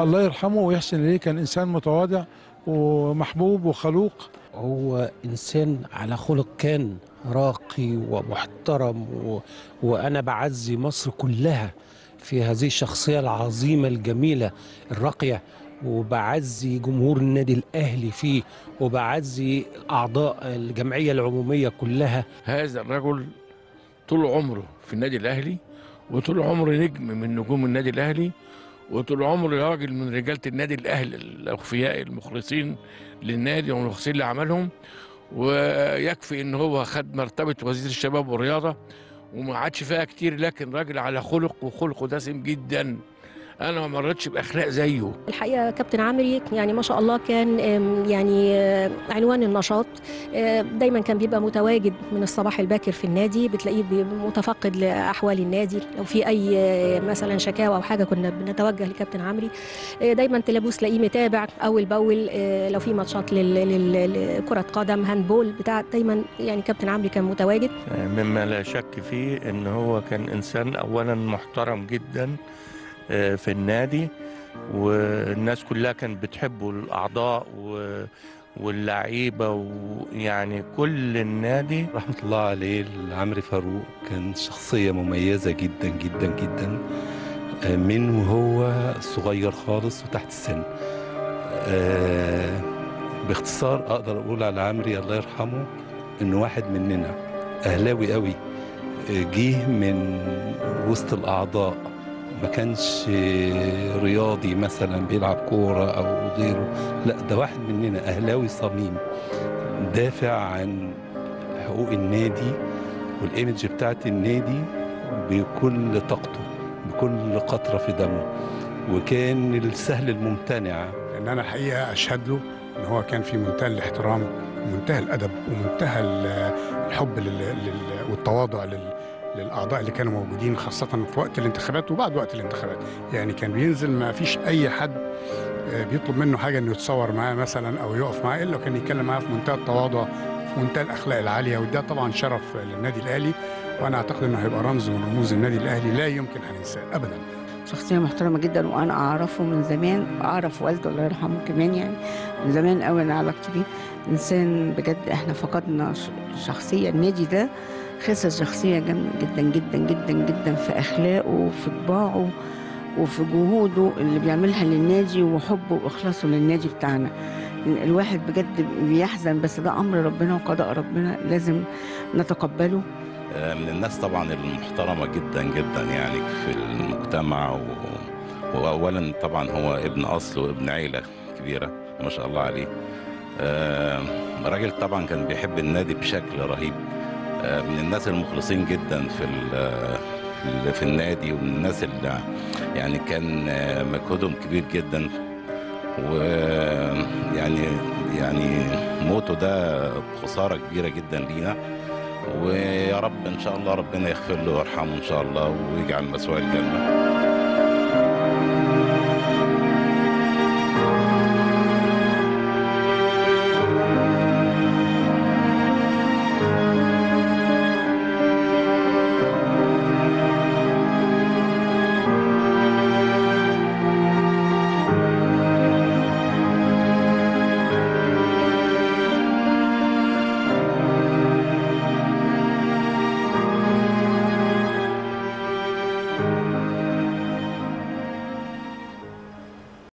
الله يرحمه ويحسن اليه كان انسان متواضع ومحبوب وخلوق هو إنسان على خلق كان راقي ومحترم و... وأنا بعزي مصر كلها في هذه الشخصية العظيمة الجميلة الراقية وبعزي جمهور النادي الأهلي فيه وبعزي أعضاء الجمعية العمومية كلها هذا الرجل طول عمره في النادي الاهلي وطول عمره نجم من نجوم النادي الاهلي وطول عمره راجل من رجاله النادي الاهلي الاوفياء المخلصين للنادي والمخلصين لعملهم ويكفي ان هو خد مرتبه وزير الشباب والرياضه وما عادش فيها كتير لكن راجل على خلق وخلقه دسم جدا انا ما مرتش باخلاق زيه الحقيقه كابتن عمري يعني ما شاء الله كان آم، يعني آه، عنوان النشاط آه، دايما كان بيبقى متواجد من الصباح الباكر في النادي بتلاقيه بي- متفقد لاحوال النادي لو في اي آه، مثلا شكاوى او حاجه كنا بنتوجه لكابتن عمري آه، دايما تلابوس تلاقيه متابع اول باول آه، لو في ماتشات لل- لل- لكره قدم هاندبول بتاع دايما يعني كابتن عمري كان متواجد مما لا شك فيه ان هو كان انسان اولا محترم جدا آه، في النادي والناس كلها كانت بتحبه الاعضاء و- واللعيبه ويعني كل النادي رحمة الله عليه عمرو فاروق كان شخصية مميزة جدا جدا جدا آه، من وهو صغير خالص وتحت السن آه، باختصار أقدر أقول على عمري الله يرحمه إنه واحد مننا أهلاوي قوي آه، جه من وسط الأعضاء ما كانش رياضي مثلا بيلعب كورة أو غيره لا ده واحد مننا أهلاوي صميم دافع عن حقوق النادي والايمج بتاعت النادي بكل طاقته بكل قطره في دمه وكان السهل الممتنع ان انا الحقيقه اشهد له ان هو كان في منتهى الاحترام ومنتهى الادب ومنتهى ال- الحب لل... لل... والتواضع لل... للاعضاء اللي كانوا موجودين خاصه في وقت الانتخابات وبعد وقت الانتخابات يعني كان بينزل ما فيش اي حد آه، بيطلب منه حاجه انه يتصور معاه مثلا او يقف معاه الا وكان يتكلم معاه في منتهى التواضع في منتهى الاخلاق العاليه وده طبعا شرف للنادي الاهلي وانا اعتقد انه هيبقى رمز من رموز النادي الاهلي لا يمكن هننساه ابدا شخصية محترمة جدا وأنا أعرفه من زمان أعرف والده الله يرحمه كمان يعني من زمان قوي أنا علاقتي بيه إنسان بجد إحنا فقدنا ش- شخصية النادي ده خسر شخصية جامدة جدا جدا جدا جدا في أخلاقه وفي طباعه وفي جهوده اللي بيعملها للنادي وحبه وإخلاصه للنادي بتاعنا الواحد بجد بيحزن بس ده أمر ربنا وقضاء ربنا لازم نتقبله من الناس طبعا المحترمة جدا جدا يعني في المجتمع و... وأولا طبعا هو ابن أصل وابن عيلة كبيرة ما شاء الله عليه آه، راجل طبعا كان بيحب النادي بشكل رهيب آه، من الناس المخلصين جدا في ال- اللي في النادي ومن الناس اللي يعني كان آه، مجهودهم كبير جدا ويعني يعني موته ده خسارة كبيرة جدا لينا ويا رب ان شاء الله ربنا يغفر له ويرحمه ان شاء الله ويجعل مسواه الجنه